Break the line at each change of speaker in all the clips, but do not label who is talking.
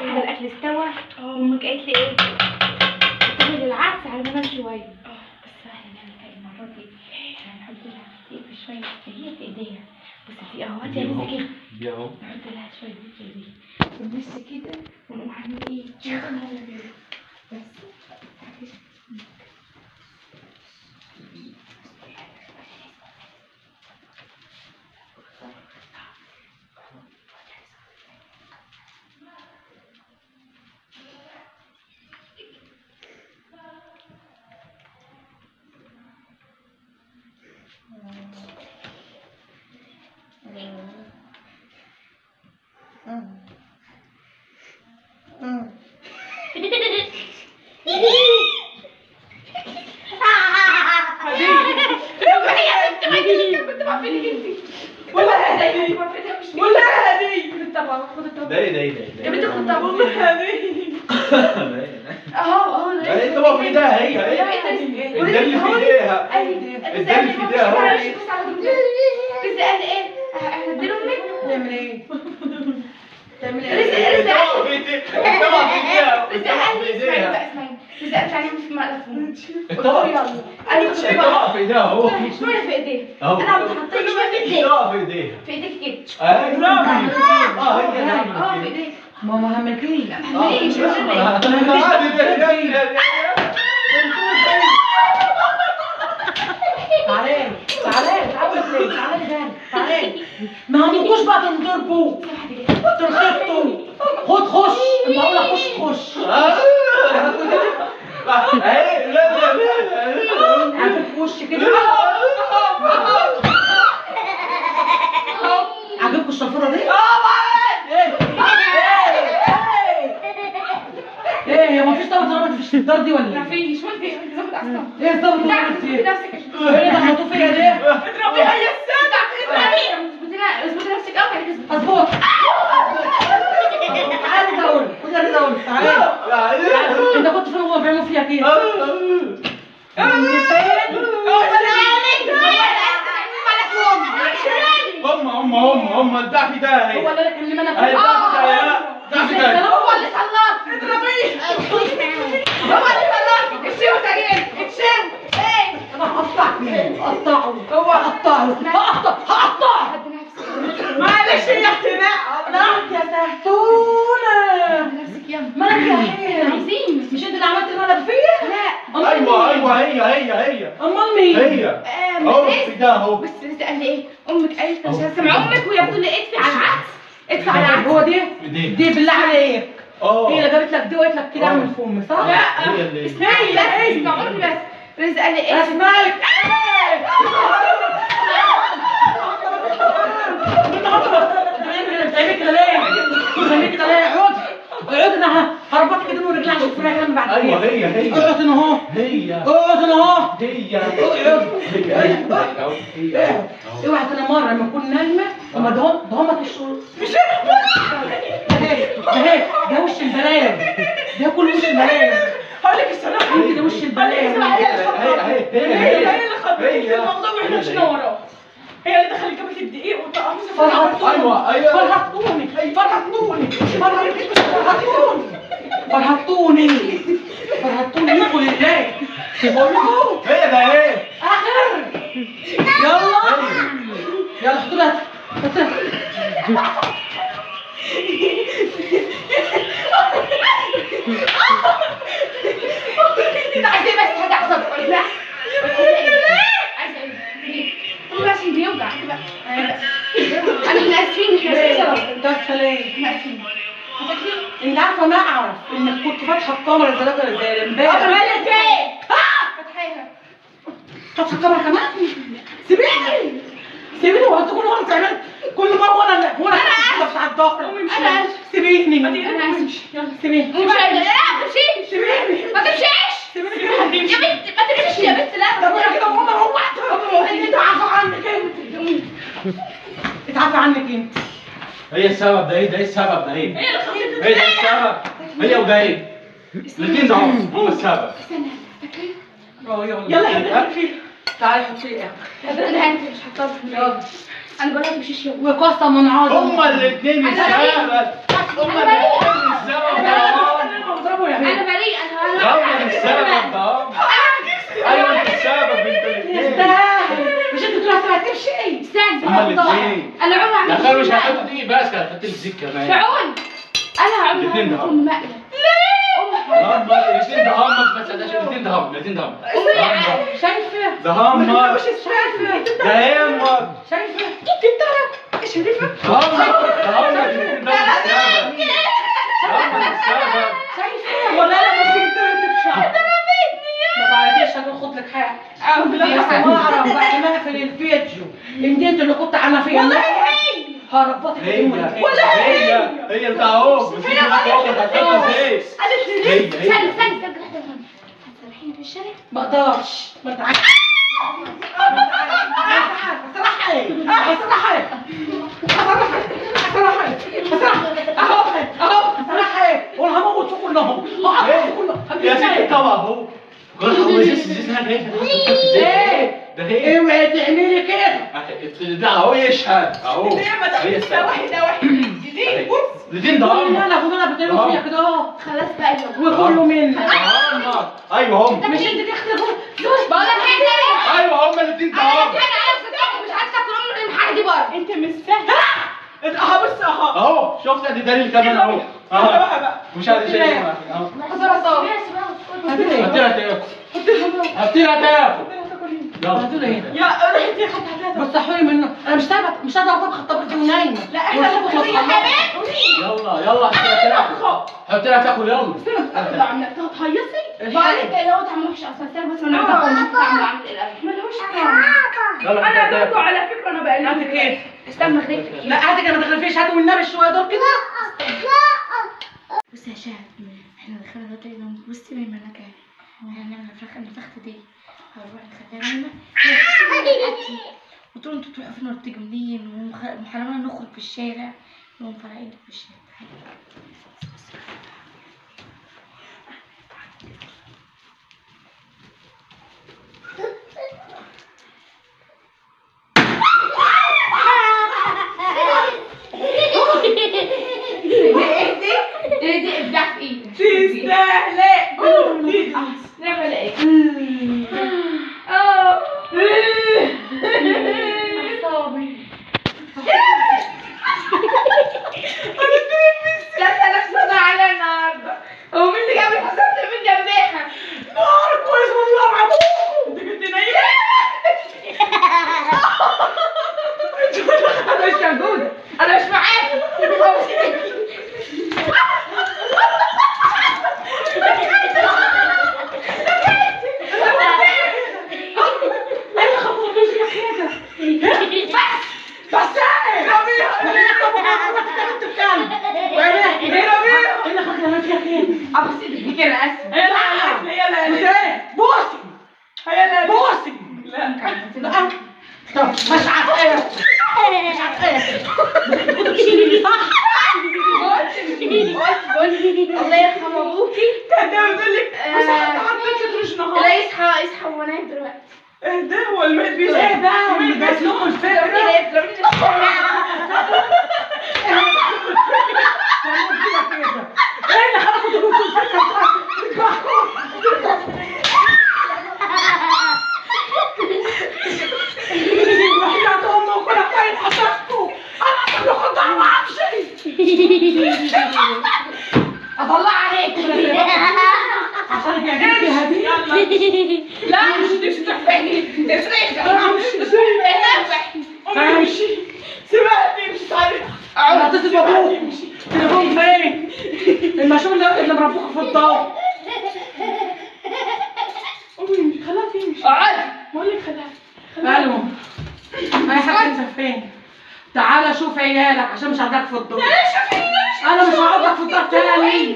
كده الاكل استوى وامك قالت لي ايه قلت لي العدس على ما انام شويه بس بقى هنعمل ايه المره دي احنا هنحط لها دقيق شويه هي في ايديها بس في اهوات يا بنت كده
دي اهو
نحط لها شويه دقيق في ايديها ونمس كده ونقوم عاملين ايه شغلها كده بس
ده ايه ده ايه ده
يا بنت خد طبق اهو اهو
ده ايه طبعا في ايديها هي هي ده اللي في ايديها ده اللي في ايديها اهو
بس قال ايه هديله امك
تعمل ايه؟ تعمل
رزق
ايه؟
رزق
طبعا في ايديها طبعا في ايديها
رزق
طبعا
قال
في
لي اسمعي
ايديها
بقى اسمعي رزق قال تعالي في مقلب
الطبق
يلا انا كنت
الطبق في ايديها اهو
شويه في ايديها
اهو
انا عم حطيت شويه في ايديها
الطبق في ايديها
في ايديك كده
ايوه اه هي اللي
اه في
عملت كده.
ايديك
ماما همكيش
ماليش
آه، عادي ده- ده- ده- ده-
تعالي تعالي تعالي تعالي تعالي تعالي ما همكوش بقى تنضربوا تنخبطوا خد خش اما اقول لك خش خش
آه. اهي لا لا لا لا
عامل في وش كده عجبكم الشفره دي؟ ايه ايه ايه هي مفيش ضربه ضربت في الدار دي ولا ايه؟
مفيش ما في انت ظابط اصلا
ايه الضربه
تعرف
ضربت
تثبتي
فيها؟
نفسك
ايه اللي حطوه فيها دي؟
اضربيها يا السادة اثبتي اثبتي نفسك قوي بعد كده
اظبط تعالي ده اقول خد انا ده اقول تعالي انت كنت فين وهو بيعملوا فيها كده؟
هم هم هم هم البتاع في ده هي
هو اللي كان لمنا
هي
فيه
البتاع في ده لا البتاع في ده
هو اللي صلات اضربيه هو اللي صلات الشيء وتجين الشيء ايه
انا هقطعك هقطعه هو هقطعه هقطع هقطعه
حد نفسك
معلش يا اختناق لا يا سهتونة
نفسك يلا
مالك يا حيل
عايزين
مش انت اللي عملت المقلب فيا؟
لا
أمال
ايوه
مين؟
ايوه هي هي هي
امال مين؟
هي
آه،
اهو
بس
في ده اهو
بس بس قال لي ايه امك قالت مش
أهو.
هسمع امك وهي بتقول لي ادفع على العكس ادفع على العكس
هو دي
ايديها
دي بالله عليك
اه
هي اللي جابت لك دي وقالت لك كده
آه.
اعمل فم صح؟
لا
هي اللي
اسمعي بس اسمع امي بس رزق قال لي ايه
اسمعك بتعملي كده ليه؟ بتعملي كده ليه؟ اقعد اقعد انا هربطك ايدين ورجلين عشان تفرحي لما بعد
ايوه
كده
هي هي
اقعد هنا اهو
هي
اقعد هنا اهو
هي
اقعد
هي هي اهو هي اهو
اوعى تاني مره لما اكون نايمه وما دهم دهمك الشغل مش اهي اهي ده وش البلايا ده كل وش البلايا
هقول لك الصراحه
انت ده وش البلايا
هي هي هي
هي
هي
هي اللي خبرت الموضوع واحنا مشينا وراه هي اللي دخلت جابت الدقيق والطعام
فرحتوني
أيوة، أيوة.
فرحتوني فرحتوني فرحتوني فرحتوني فرحتوني ليكوا لله بقول لكم
هي ده ايه
اخر يلا يلا حطوا لها حطوا
انت عايز ايه بس هتحصل قولي بقى عايز ايه قولي بقى عشان بيوجع بقى انا احنا اسفين احنا اسفين
ده السلام
احنا اسفين هتاكلي
انت عارفه ما اعرف انك كنت فاتحه الكاميرا زي ده زي امبارح
ايه فتحيها
فاتحه الكاميرا كمان سيبيني سيبيني ولا تكون وانا تعمل كل مره وانا اللي- وانا انا بتاع الظهر
أنا آسف.
سيبيني
انا اسف يلا
سيبيني
مش عايزة لا ما تمشيش
سيبيني
ما تمشيش
سيبيني
يا بنت ما تمشيش يا بنت لا
طب يا كده ماما روحت انت عارفه عنك انت اتعافى عنك انت
هي السبب ده ايه ده ايه السبب ده ايه
هي اللي خبرت
هي ده السبب هي وده ايه الاثنين ده هم السبب
استنى فاكرين
اه يلا
يلا يا حبيبتي فيها
تعالي حطي ايه
انا هنزل مش هحطها في
يلا
انا بقول لك تمشيش يلا
وقسما عظما
هما الاثنين السبب هما الاثنين السبب هتمسك كمان
فرعون انا هعمل
الاتنين ده.
لكم مقلب
هم الاثنين ده هم بس ده الاثنين ده هم الاثنين ده هم
شايفه
ده هم
مش شايفه
ده هم
شايفه
شريفه
هم ده هم الاثنين ده هم السبب هم السبب
شايفه
والله انا مسكت انت في شعر
ما بعرفش هناخد لك حاجه
أعوذ بالله
بس ما اعرف بعد ما اقفل الفيديو ان انت اللي كنت عامله فيا
والله
النهارده.
هي
هربطك
هي
اليوم
هي هي بتاع اهو بس انت بتقول هتحطها ازاي
انا شريفه
هي
استنى
هي
استنى استنى واحدة واحدة. هتسرحيني في الشارع
ما اقدرش ما انت عارف صراحة صراحة صراحة اهو اهو صراحة وانا هموت في كلهم هقطع في كلهم
يا ستي طبعا اهو قول هو زيس زيس هنا
ايه
ده هي
اوعي تعملي كده
ده اهو يشهد اهو
ليه ما
هي
تاخدش ده
السبب
واحد ده واحد جديد بص
الاثنين ده هم
انا خد انا بتقول فيها كده اهو
خلاص بقى اليوم
وكله منك
هم ايوه هم
مش انت تختلفوا
بقول لك حاجة
ايوه هم الاثنين ده
انا
هم
كان عارف صدقني مش عارفة تقول من الحاجة دي بره
انت مش فاهم اهو بص اهو
اهو شفت ادي دليل كمان اهو
اهو
اهو
بقى بقى
مش عارف شيء اهو هاتيها تاكل هاتيها تاكل
هاتوا ايه
يا رحت يا خد هاتها
بتصحوني منه انا مش تعبت مش قادره اطبخ الطبخ دي ونايمه
لا احنا اللي
والصبح
بنخليها
بصحى.
كمان
يلا يلا هاتيها تاكل هاتيها تاكل يلا
عملتها تهيصي
بقولك لو طعم وحش اصلا سيبك بس ما انا باكل مش طعم عامل ايه الأول.
ملهوش طعم
يلا
انا
هاتيها
برضو
تاكل
على فكره انا بقى
هاتك ايه
استنى اخليك
لا هاتك انا ما تغرفيش هاتوا والنبي شويه دول كده
بصي يا شهد احنا دخلنا دلوقتي لو بصي من مكان هنعمل الفراخ الفخت دي هنروح نخليها نايمة قلت لهم انتوا تروحوا فين وتيجوا منين ومحرمنا نخرج في الشارع يقوموا فرقين في الشارع ايه دي ابداع في ايدك
تستاهلي قولوا جديد
نعمل ايه؟ اه لا سلك صدى على النهارده هو مين اللي جاب الحساب ده من جنبها؟
نار كويس والله معبوك انت كنت نايم
انا مش موجودة انا مش معاك
بس ايه ايه اللي خلق انا فيها كده
ابص ايدك كده اسف
هي لا هي لا
بس ايه بوسي
هي لا
بوسي
لا
طب مش عارفه ايه مش عارفه ايه كنت بتشيلي صح
الله يرحم ابوكي
كان ده بتقول لك بس حتى حطيت تروش
لا
نهار
يصحى يصحى وانا نايم دلوقتي
اهدى هو الميت
ايه
بيسأل
بقى اللي جات لكم الفكره
كده يضربني في الشارع.
تعملوا فيها كده ايه اللي خلاكم تقولوا الفكره وحياة أمه وكل طايل حسبته أنا أقول لكم ده ما أعرفش أطلع عليك عشان يعجبك فيها دي
لا مش مش تحبني تفرق
امشي
سيبها تمشي تعالي
أنا هتصل بأبوك تليفون فين؟ المشروع اللي اللي مربوك في الدار
قومي امشي خلاها تمشي
اقعد
بقول لك خلاها
الو اي حاجه انت فين تعالى شوف عيالك عشان مش هقعدك في الدار انا مش هقعدك في الدار تاني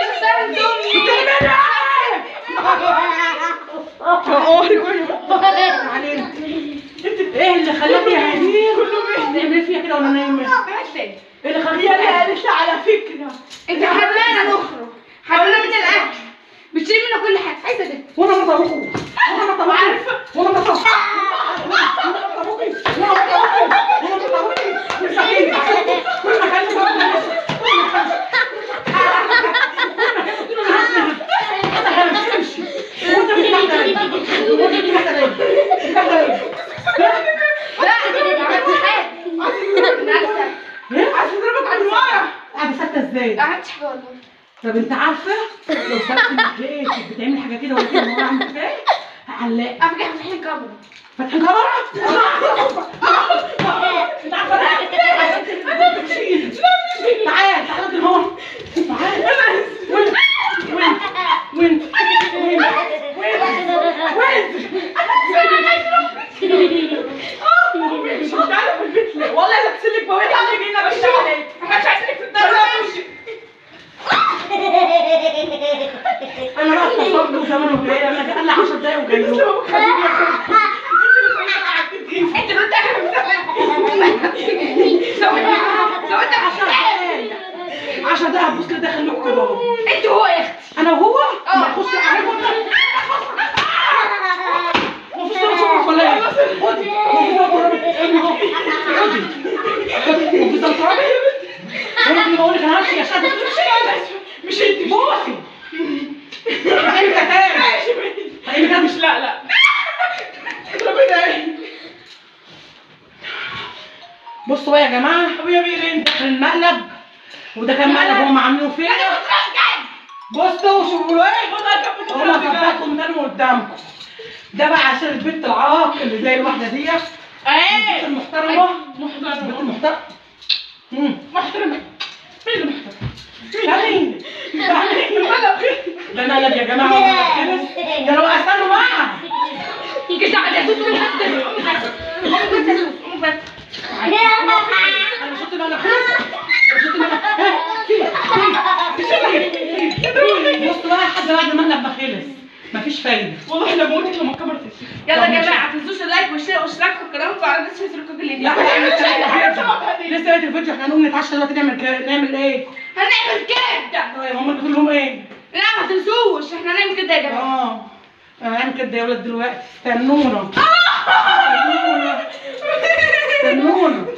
علينا ايه اللي خلاك يا هدير تعملي فيها كده وانا نايمه ايه اللي خلاك
هي اللي قالت لي على فكره
انت حرمانه نخرج حرمانه من الاكل بتشيل منه كل حاجه عايزه ده
وانا ما طبخوش وانا ما طبخوش وانا ما طبخوش وانا ما طبخوش وانا ما طبخوش وانا ما طبخوش مساكين كل ما كان كل ما كان انا همشي وانت بتحضر وانت بتحضر
لا ما عملتش حاجه بالعكس
عايز تضربك بالنار
عملتش حاجه والله
طب انت عارفه لو سالت انك لقيتك بتعمل حاجه كده ولا كده وانا عامل ايه هعلقك
على فكره احنا فاتحين الكاميرا
فاتحين كاميرا انت عارفه ليه؟ عشان تمشي تعال تعال انت هون تعال وين وين وين وين وين
مش عارف في البيت ليه والله لا تسلك بويت على جينا بس عليك احنا مش عايزينك في الدرجه
انا رحت صرت له زمان وجاي انا قال لي 10 دقايق وجاي له
انت اللي قلت لو انت لو انت
10 دقايق 10 دقايق هتبص لي داخل لكم كده اهو
انت وهو يا اختي
انا وهو ما يخش عليكم مفيش صوت ولا ايه؟ خدي مفيش صوت ولا ايه؟ خدي خدي مفيش صوت ولا ايه؟ وانا بقول لك انا همشي يا شاد
مش انت
بوسي هعمل كتاب هعمل كتاب
مش لا لا ربنا
بصوا بقى يا جماعه
ابويا بيرن
ده كان مقلب وده كان مقلب هم عاملينه فيا بصوا شوفوا ايه هما ظبطوا منهم قدامكم ده بقى عشان البنت العاق اللي زي الواحده ديت البنت
ايه
المحترمه
محترمه
البنت المحترمه امم
محترمه مين اللي محترم؟
تعالي تعالي
مالك
ده مقلب يا جماعه والله خلص. ده لو استنوا بقى
كده قاعد يا ستي
انا شفت مقلب خلص انا شفت مقلب بصوا بقى لحد بعد المقلب ما خلص مفيش فايده
والله احنا بموتك لما الكاميرا تقفل يلا يا جماعه ما تنسوش اللايك والشير والاشتراك في القناه وعلى نفس الفيسبوك اللي
لا احنا لسه بادئ الفيديو لسه بادئ الفيديو احنا هنقوم نتعشى دلوقتي نعمل كده نعمل ايه؟
هنعمل كده
طيب هم بتقول لهم ايه؟
لا ما تنسوش احنا هنعمل كده يا جماعه
اه هنعمل كده يا ولاد دلوقتي استنونا استنونا استنونا